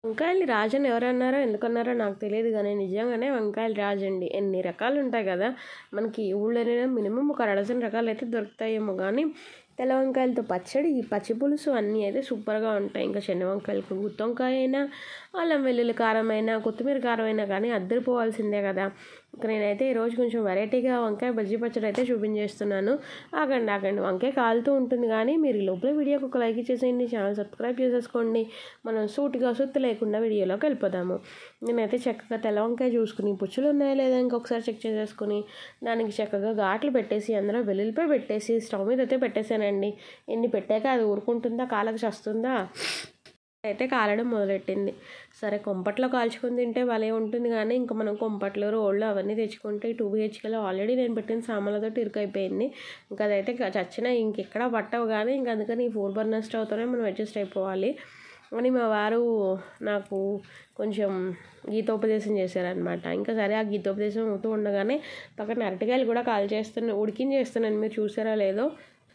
వంకాయలు రాజని ఎవరన్నారో ఎందుకన్నారో నాకు తెలియదు కానీ నిజంగానే వంకాయలు రాజండి ఎన్ని రకాలు ఉంటాయి కదా మనకి ఈ ఊళ్ళోనే మినిమం ఒక డజన్ రకాలు అయితే దొరుకుతాయేమో కానీ తెల్ల వంకాయలతో పచ్చడి ఈ పచ్చి పులుసు అన్నీ అయితే సూపర్గా ఉంటాయి ఇంకా చిన్న వంకాయలకు గుత్తి వంకాయ అయినా అల్లం వెల్లుల్లి కారం అయినా కొత్తిమీర కారం అయినా కానీ అద్దరిపోవాల్సిందే కదా ఇంకా నేనైతే ఈరోజు కొంచెం వెరైటీగా వంకాయ బజ్జీ పచ్చడి అయితే చూపించేస్తున్నాను ఆగండి ఆగండి వంకాయ కాలుతూ ఉంటుంది కానీ మీరు ఈ లోపల వీడియోకి ఒక లైక్ ఇచ్చేసేయండి ఛానల్ సబ్స్క్రైబ్ చేసేసుకోండి మనం సూటిగా సుత్తి లేకుండా వీడియోలోకి వెళ్ళిపోదాము నేనైతే చక్కగా తెల్ల వంకాయ చూసుకుని పుచ్చులు ఉన్నాయా లేదా ఇంకొకసారి చెక్ చేసేసుకుని దానికి చక్కగా ఘాట్లు పెట్టేసి అందులో వెల్లుల్లిపాయ పెట్టేసి స్టవ్ మీద అయితే పెట్టేశానండి ఎన్ని పెట్టాక అది ఊరుకుంటుందా కాలకు చస్తుందా అయితే కాలడం మొదలెట్టింది సరే కొంపట్లో కాల్చుకొని తింటే భలే ఉంటుంది కానీ ఇంకా మనం కొంపట్లో రోళ్ళు అవన్నీ తెచ్చుకుంటే టూ బిహెచ్కేలో ఆల్రెడీ నేను పెట్టిన సామాన్లతో ఇరుకైపోయింది ఇంకా అదైతే చచ్చిన ఇంకెక్కడ పట్టవు కానీ ఇంక అందుకని ఈ ఫోర్ బర్నర్ స్టవ్తోనే మనం అడ్జస్ట్ అయిపోవాలి అని మా వారు నాకు కొంచెం గీతోపదేశం చేశారనమాట ఇంకా సరే ఆ గీతోపదేశం అవుతూ ఉండగానే పక్కన అరటికాయలు కూడా కాల్ చేస్తున్నా ఉడికించేస్తున్నాను మీరు చూసారా లేదో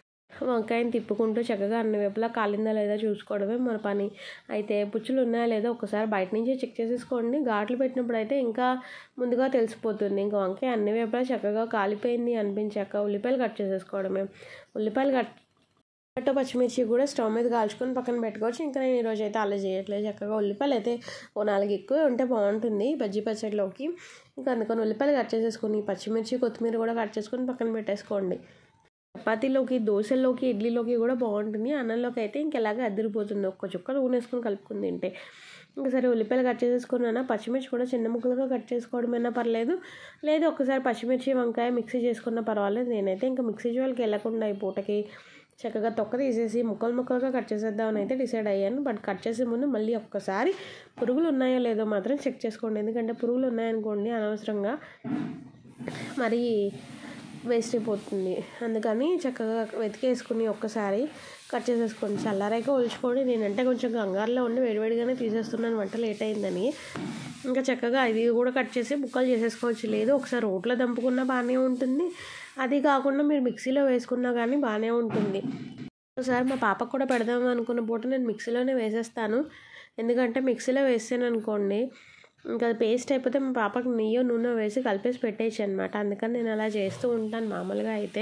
వంకాయని తిప్పుకుంటూ చక్కగా అన్ని వైపులా కాలిందా లేదా చూసుకోవడమే మన పని అయితే పుచ్చులు ఉన్నాయా లేదా ఒకసారి బయట నుంచి చెక్ చేసేసుకోండి ఘాట్లు పెట్టినప్పుడు అయితే ఇంకా ముందుగా తెలిసిపోతుంది ఇంకా వంకాయ అన్ని వైపులా చక్కగా కాలిపోయింది అనిపించాక ఉల్లిపాయలు కట్ చేసేసుకోవడమే ఉల్లిపాయలు కట్ టమాటో పచ్చిమిర్చి కూడా స్టవ్ మీద కాల్చుకొని పక్కన పెట్టుకోవచ్చు ఇంకా నేను ఈరోజు అయితే అలా చేయట్లేదు చక్కగా ఉల్లిపాయలు అయితే ఓ నాలుగు ఎక్కువ ఉంటే బాగుంటుంది బజ్జీ పచ్చడిలోకి ఇంకా అందుకని ఉల్లిపాయలు కట్ చేసేసుకొని పచ్చిమిర్చి కొత్తిమీర కూడా కట్ చేసుకొని పక్కన పెట్టేసుకోండి చపాతీలోకి దోశల్లోకి ఇడ్లీలోకి కూడా బాగుంటుంది అన్నంలోకి అయితే ఇంకెలాగా అదిరిపోతుంది ఒక్క చుక్క నూనె వేసుకొని కలుపుకుని తింటే ఇంకా సరే ఉల్లిపాయలు కట్ చేసేసుకున్నానా పచ్చిమిర్చి కూడా చిన్న ముక్కలుగా కట్ చేసుకోవడమైనా పర్లేదు లేదు ఒకసారి పచ్చిమిర్చి వంకాయ మిక్సీ చేసుకున్నా పర్వాలేదు నేనైతే ఇంకా మిక్సీ జోలికి వెళ్ళకుండా ఈ పూటకి చక్కగా తొక్క తీసేసి ముక్కలు ముక్కలుగా కట్ చేసేద్దామని అయితే డిసైడ్ అయ్యాను బట్ కట్ చేసే ముందు మళ్ళీ ఒక్కసారి పురుగులు ఉన్నాయో లేదో మాత్రం చెక్ చేసుకోండి ఎందుకంటే పురుగులు ఉన్నాయనుకోండి అనవసరంగా మరి వేస్ట్ అయిపోతుంది అందుకని చక్కగా వెతికేసుకుని ఒక్కసారి కట్ చేసేసుకోండి చల్లారాక ఒలుచుకోండి నేనంటే కొంచెం కంగారులో ఉండి వేడివేడిగానే తీసేస్తున్నాను వంట లేట్ అయిందని ఇంకా చక్కగా ఇది కూడా కట్ చేసి ముక్కలు చేసేసుకోవచ్చు లేదు ఒకసారి రోట్లో దంపుకున్నా బాగానే ఉంటుంది అది కాకుండా మీరు మిక్సీలో వేసుకున్నా కానీ బాగానే ఉంటుంది ఒకసారి మా పాపకు కూడా పెడదాం అనుకున్న పూట నేను మిక్సీలోనే వేసేస్తాను ఎందుకంటే మిక్సీలో వేసాను అనుకోండి ఇంకా అది పేస్ట్ అయిపోతే మా పాపకి నెయ్యి నూనె వేసి కలిపేసి పెట్టేయచ్చు అనమాట అందుకని నేను అలా చేస్తూ ఉంటాను మామూలుగా అయితే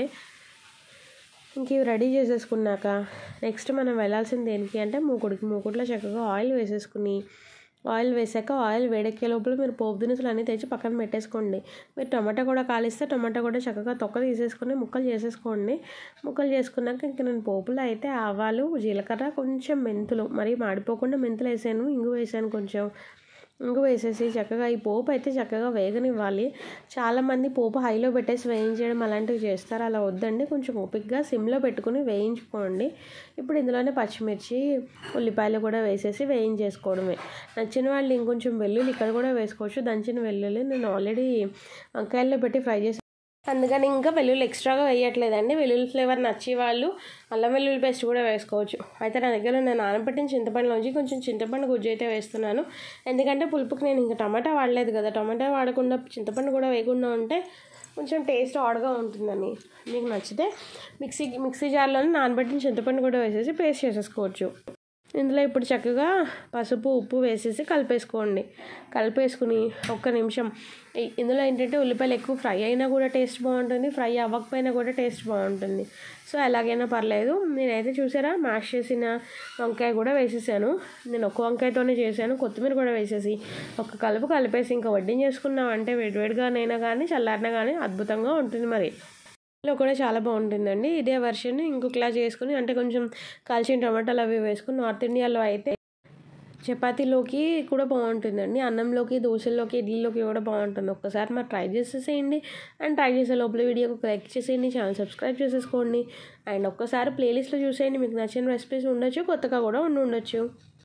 ఇంక ఇవి రెడీ చేసేసుకున్నాక నెక్స్ట్ మనం వెళ్ళాల్సింది దేనికి అంటే మూకుడికి మూకుడిలో చక్కగా ఆయిల్ వేసేసుకుని ఆయిల్ వేసాక ఆయిల్ వేడెక్కే లోపల మీరు పోపు దినుసులు అన్నీ తెచ్చి పక్కన పెట్టేసుకోండి మీరు టమాటా కూడా కాలిస్తే టమాటా కూడా చక్కగా తొక్క తీసేసుకొని ముక్కలు చేసేసుకోండి ముక్కలు చేసుకున్నాక ఇంక నేను పోపులో అయితే ఆవాలు జీలకర్ర కొంచెం మెంతులు మరి మాడిపోకుండా మెంతులు వేసాను ఇంగు వేసాను కొంచెం ఇంగు వేసేసి చక్కగా ఈ పోపు అయితే చక్కగా వేగనివ్వాలి చాలామంది పోపు హైలో పెట్టేసి వేయించడం అలాంటివి చేస్తారు అలా వద్దండి కొంచెం ఓపిక్గా సిమ్లో పెట్టుకుని వేయించుకోండి ఇప్పుడు ఇందులోనే పచ్చిమిర్చి ఉల్లిపాయలు కూడా వేసేసి వేయించేసుకోవడమే నచ్చిన వాళ్ళు ఇంకొంచెం వెల్లుల్లి ఇక్కడ కూడా వేసుకోవచ్చు దంచిన వెల్లుల్లి నేను ఆల్రెడీ వంకాయల్లో పెట్టి ఫ్రై చేసి అందుకని ఇంకా వెల్లుల్లి ఎక్స్ట్రాగా వేయట్లేదండి వెల్లుల్లి ఫ్లేవర్ నచ్చి వాళ్ళు అల్లం వెల్లుల్లి పేస్ట్ కూడా వేసుకోవచ్చు అయితే నా దగ్గర నేను నానబెట్టిన చింతపండులోంచి కొంచెం చింతపండు గుజ్జు అయితే వేస్తున్నాను ఎందుకంటే పులుపుకి నేను ఇంకా టమాటా వాడలేదు కదా టమాటా వాడకుండా చింతపండు కూడా వేయకుండా ఉంటే కొంచెం టేస్ట్ ఆడ్గా ఉంటుందని మీకు నచ్చితే మిక్సీ మిక్సీ జార్లోనే నానబెట్టిన చింతపండు కూడా వేసేసి పేస్ట్ చేసేసుకోవచ్చు ఇందులో ఇప్పుడు చక్కగా పసుపు ఉప్పు వేసేసి కలిపేసుకోండి కలిపేసుకుని ఒక్క నిమిషం ఇందులో ఏంటంటే ఉల్లిపాయలు ఎక్కువ ఫ్రై అయినా కూడా టేస్ట్ బాగుంటుంది ఫ్రై అవ్వకపోయినా కూడా టేస్ట్ బాగుంటుంది సో ఎలాగైనా పర్లేదు నేనైతే చూసారా మ్యాష్ చేసిన వంకాయ కూడా వేసేసాను నేను ఒక వంకాయతోనే చేశాను కొత్తిమీర కూడా వేసేసి ఒక కలుపు కలిపేసి ఇంకా వడ్డింగ్ చేసుకున్నామంటే వేడివేడిగానైనా కానీ చల్లారినా కానీ అద్భుతంగా ఉంటుంది మరి లో కూడా చాలా బాగుంటుందండి ఇదే వర్షన్ ఇంకొకలా చేసుకుని అంటే కొంచెం కాల్చిన టమాటాలు అవి వేసుకుని నార్త్ ఇండియాలో అయితే చపాతీలోకి కూడా బాగుంటుందండి అన్నంలోకి దోశల్లోకి ఇడ్లీలోకి కూడా బాగుంటుంది ఒక్కసారి మరి ట్రై చేసేసేయండి అండ్ ట్రై చేసే లోపల వీడియోకి ఒక లైక్ చేసేయండి ఛానల్ సబ్స్క్రైబ్ చేసేసుకోండి అండ్ ఒక్కసారి ప్లేలిస్ట్లో చూసేయండి మీకు నచ్చిన రెసిపీస్ ఉండొచ్చు కొత్తగా కూడా ఉండి ఉండొచ్చు